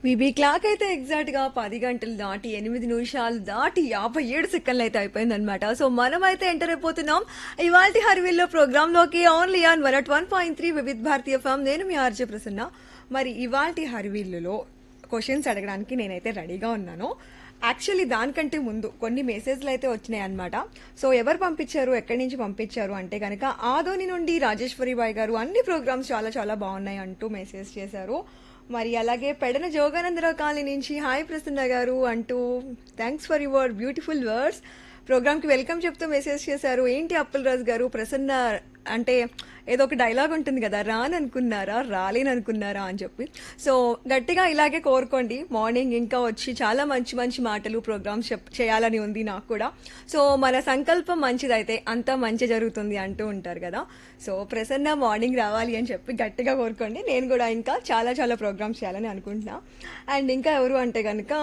BB clock అయితే exact గా పది గంటలు దాటి ఎనిమిది నిమిషాలు దాటి యాభై ఏడు సెకండ్లు అయితే అయిపోయింది అనమాట సో మనం అయితే ఎంటర్ అయిపోతున్నాం ఇవాళ హర్విల్లో ప్రోగ్రామ్ లోకి only on one at one point three Vividh Bharati FM నేను మీ ఆర్జే ప్రసన్న మరి ఇవాళ హర్విల్లులో క్వశ్చన్స్ అడగడానికి నేనైతే రెడీగా ఉన్నాను యాక్చువల్లీ దానికంటే ముందు కొన్ని మెసేజ్లు అయితే వచ్చినాయి అనమాట సో ఎవరు పంపించారు ఎక్కడి నుంచి పంపించారు అంటే కనుక ఆదోని నుండి రాజేశ్వరి బాయ్ గారు అన్ని ప్రోగ్రామ్స్ చాలా చాలా బాగున్నాయి అంటూ మెసేజ్ చేశారు మరి అలాగే పెడన జోగానందరావు కాలనీ నుంచి హాయ్ ప్రసన్న గారు అంటూ thanks for your beautiful words ప్రోగ్రామ్కి వెల్కమ్ చెప్తూ మెసేజ్ చేశారు ఏంటి అప్పుల్ రాజు గారు ప్రసన్న అంటే ఏదో ఒక డైలాగ్ ఉంటుంది కదా రాని అనుకున్నారా రాలేని అనుకున్నారా అని చెప్పి సో గట్టిగా ఇలాగే కోరుకోండి మార్నింగ్ ఇంకా వచ్చి చాలా మంచి మంచి మాటలు ప్రోగ్రామ్స్ చెప్ చేయాలని ఉంది నాకు కూడా సో మన సంకల్పం మంచిదైతే అంతా మంచి జరుగుతుంది అంటూ ఉంటారు కదా సో ప్రసన్న మార్నింగ్ రావాలి అని చెప్పి గట్టిగా కోరుకోండి నేను కూడా ఇంకా చాలా చాలా ప్రోగ్రామ్స్ చేయాలని అనుకుంటున్నా అండ్ ఇంకా ఎవరు అంటే కనుక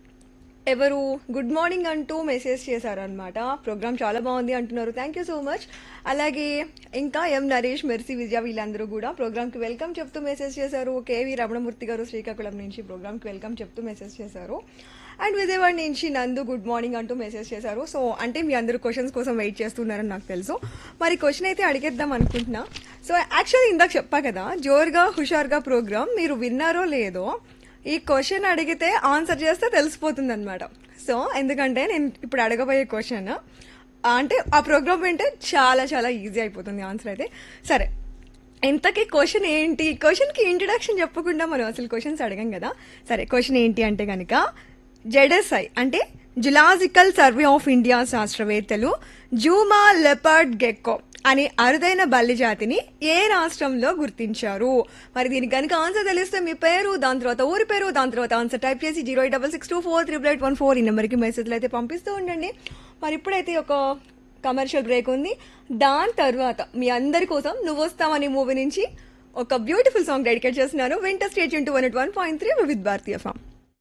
ఎవరు గుడ్ మార్నింగ్ అంటూ మెసేజ్ చేశారనమాట ప్రోగ్రామ్ చాలా బాగుంది అంటున్నారు థ్యాంక్ యూ సో మచ్ అలాగే ఇంకా ఎం నరేష్ మెర్సీ విజయ వీళ్ళందరూ కూడా ప్రోగ్రామ్కి వెల్కమ్ చెప్తూ మెసేజ్ చేశారు కేవి రమణమూర్తి గారు శ్రీకాకుళం నుంచి ప్రోగ్రామ్కి వెల్కమ్ చెప్తూ మెసేజ్ చేశారు అండ్ విజయవాడ నుంచి నందు గుడ్ మార్నింగ్ అంటూ మెసేజ్ చేశారు సో అంటే మీ అందరూ క్వశ్చన్స్ కోసం వెయిట్ చేస్తున్నారని నాకు తెలుసు మరి క్వశ్చన్ అయితే అడిగేద్దాం అనుకుంటున్నా సో యాక్చువల్లీ ఇందాక చెప్పా కదా జోరుగా హుషారుగా ప్రోగ్రామ్ మీరు విన్నారో లేదో ఈ క్వశ్చన్ అడిగితే ఆన్సర్ చేస్తే తెలిసిపోతుంది అనమాట సో ఎందుకంటే నేను ఇప్పుడు అడగబోయే క్వశ్చన్ అంటే ఆ ప్రోగ్రామ్ వింటే చాలా చాలా ఈజీ అయిపోతుంది ఆన్సర్ అయితే సరే ఇంతకీ క్వశ్చన్ ఏంటి క్వశ్చన్కి ఇంట్రడక్షన్ చెప్పకుండా మనం అసలు క్వశ్చన్స్ అడగం కదా సరే క్వశ్చన్ ఏంటి అంటే కనుక జెడెస్ఐ అంటే జులాజికల్ సర్వే ఆఫ్ ఇండియా శాస్త్రవేత్తలు జూమా లెపర్డ్ గెక్కో అనే అరుదైన బల్లి జాతిని ఏ రాష్ట్రంలో గుర్తించారు మరి దీనికి కనుక ఆన్సర్ తెలిస్తే మీ పేరు దాని తర్వాత ఊరి పేరు దాని తర్వాత ఆన్సర్ టైప్ చేసి zero eight double six two four triple eight one four ఈ నెంబర్కి మెసేజ్లు అయితే పంపిస్తూ ఉండండి మరి ఇప్పుడైతే ఒక కమర్షియల్ బ్రేక్ ఉంది దాని తర్వాత మీ అందరి కోసం నువ్వు వస్తావని మూవీ నుంచి ఒక బ్యూటిఫుల్ సాంగ్ డెడికేట్ చేస్తున్నాను winter state into one at one point three with Bharati FM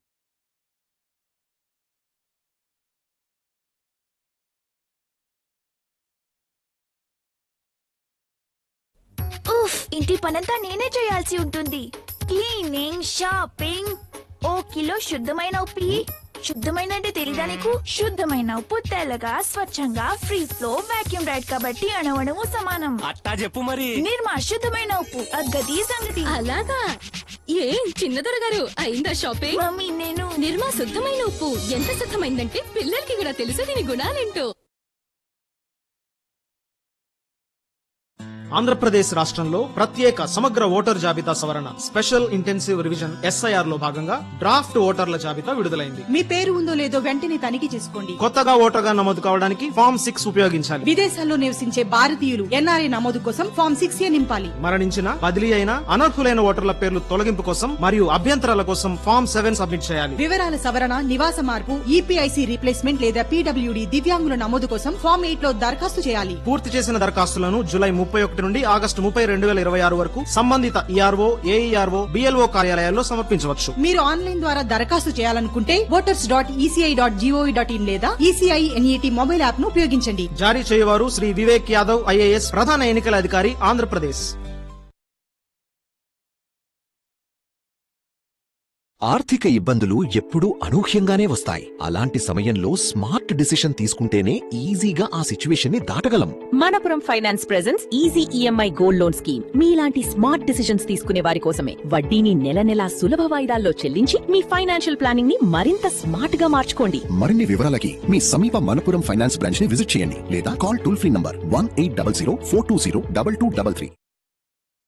ఉఫ్ ఇంటి పనంతా నేనే చేయాల్సి ఉంటుంది క్లీనింగ్ షాపింగ్ ఓ కిలో శుద్ధమైన ఉప్పి శుద్ధమైన అంటే తెలీదా నీకు శుద్ధమైన ఉప్పు తెల్లగా స్వచ్ఛంగా ఫ్రీ ఫ్లో వాక్యూమ్ రైడ్ కాబట్టి అణవడము సమానం అట్టా చెప్పు మరి నిర్మా శుద్ధమైన ఉప్పు అగ్గది సంగతి అలాగా ఏం చిన్నదొర గారు అయిందా షాపింగ్ మమ్మీ నేను నిర్మా శుద్ధమైన ఉప్పు ఎంత శుద్ధమైందంటే పిల్లలకి కూడా తెలుసు దీని గుణాలేంటో ఆంధ్రప్రదేశ్ రాష్ట్రంలో ప్రత్యేక సమగ్ర ఓటర్ జాబితా సవరణ స్పెషల్ ఇంటెన్సివ్ రివిజన్ ఎస్ఐఆర్ లో భాగంగా డ్రాఫ్ట్ ఓటర్ల జాబితా విడుదలైంది మీ పేరు ఉందో లేదో వెంటనే తనిఖీ చేసుకోండి కొత్తగా ఓటర్గా నమోదు కావడానికి ఫామ్ సిక్స్ ఉపయోగించాలి విదేశాల్లో నివసించే భారతీయులు ఎన్ఆర్ఐ నమోదు కోసం ఫామ్ సిక్స్ ఏ నింపాలి మరణించిన బదిలీ అయిన అనర్హులైన ఓటర్ల పేర్లు తొలగింపు కోసం మరియు అభ్యంతరాల కోసం ఫామ్ సెవెన్ సబ్మిట్ చేయాలి వివరాల సవరణ నివాస మార్పు ఈపీఐసి రీప్లేస్మెంట్ లేదా పీడబ్ల్యూడి దివ్యాంగుల నమోదు కోసం ఫామ్ ఎయిట్ లో దరఖాస్తు చేయాలి పూర్తి చేసిన దరఖాస్తులను జూలై ముప్పై ఒకటి నుండి ఆగస్టు ముప్పై రెండు వేల ఇరవై ఆరు వరకు సంబంధిత ఈఆర్ఓ ఏఈఆర్ఓ బిఎల్ఓ కార్యాలయాల్లో సమర్పించవచ్చు మీరు ఆన్లైన్ ద్వారా దరఖాస్తు చేయాలనుకుంటే voters dot ECI dot GOV dot in లేదా ఈసీఐ ఎన్ఈటి మొబైల్ యాప్ ను ఉపయోగించండి జారీ చేయవారు శ్రీ వివేక్ యాదవ్ ఐఏఎస్ ప్రధాన ఎన్నికల అధికారి ఆంధ్రప్రదేశ్ ఆర్థిక ఇబ్బందులు ఎప్పుడూ అనూహ్యంగానే వస్తాయి అలాంటి సమయంలో స్మార్ట్ డిసిషన్ తీసుకుంటేనే ఈజీగా ఆ సిచ్యువేషన్ ని దాటగలం Manappuram finance presents easy EMI gold loan scheme మీలాంటి స్మార్ట్ డిసిషన్స్ తీసుకునే వారి కోసమే వడ్డీని నెల నెలా సులభ వాయిదాల్లో చెల్లించి మీ ఫైనాన్షియల్ ప్లానింగ్ ని మరింత స్మార్ట్ గా మార్చుకోండి మరిన్ని వివరాలకి మీ సమీప మనపురం ఫైనాన్స్ బ్రాంచ్ ని విజిట్ చేయండి లేదా call toll free number one eight double zero four two zero double two double three